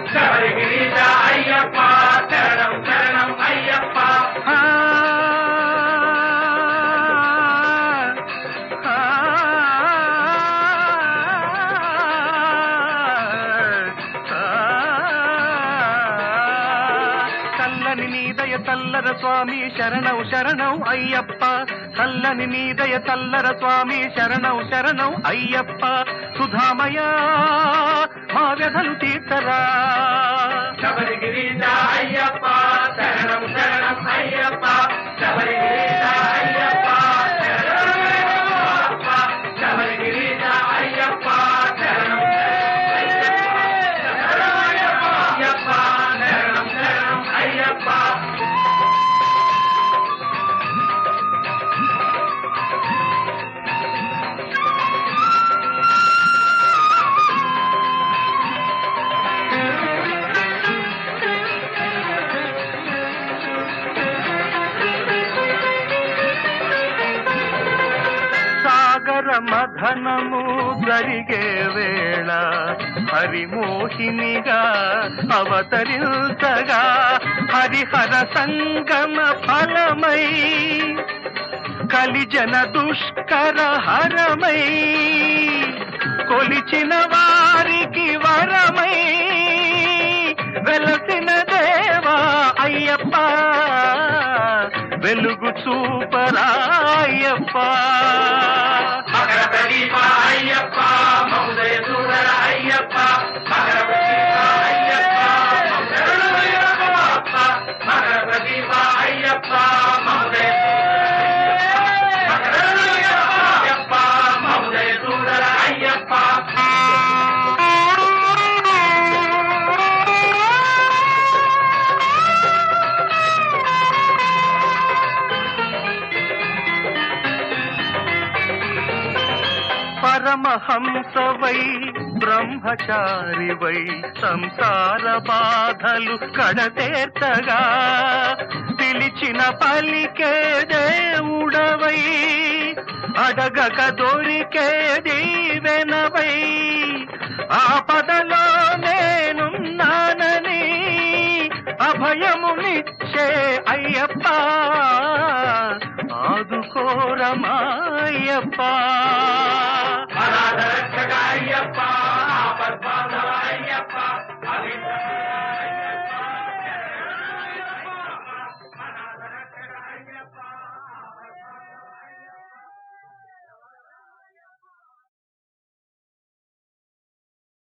శబరిగిరీశ అయ్యప్ప శరణం శరణం అయ్యప్ప ఆ, ఆ, చల్లని నీదయ చల్లర స్వామి శరణం శరణం అయ్యప్ప చల్లని నీదయ చల్లర స్వామి శరణం శరణం అయ్యప్ప సుధామయ మా వ్యధలు తీర్చరా శబరిగిరీశ అయ్యప్ప శరణం శరణం అయ్యప్ప శబరిగిరీశ అయ్యప్ప శరణం అయ్యప్ప శబరిగిరీశ అయ్యప్ప శరణం శరణం అయ్యప్ప శరణం శరణం అయ్యప్ప సాగర మథనము జరిగే వేళ హరిమోహినిగా అవతరించగా హరిహర సంగమ ఫలమై కలిజన దుష్కర హరమై కొలిచిన వారికి వరమై వెలసిన దేవా అయ్యప్ప వెలుగు చూపరాయప్ప మకర ప్రదీప అయ్యప్ప మహోదయ సూదర అయ్యప్ప మకర ప్రదీప అయ్యప్ప అయ్యప్ప మకర ప్రదీప అయ్యప్ప మహోదయ మకర అయ్యప్ప మహోదయ సూదర అయ్యప్ప పరమహంసవై బ్రహ్మచారివై సంసార బాధలు కడతేర్చగా పిలిచిన పలికే దేవుడవై అడగక దొరికే దీవెనవై ఆపదలో నేనున్నానని అభయమునిచ్చే అయ్యప్ప ఆదుకోరమాయప్ప అనాథ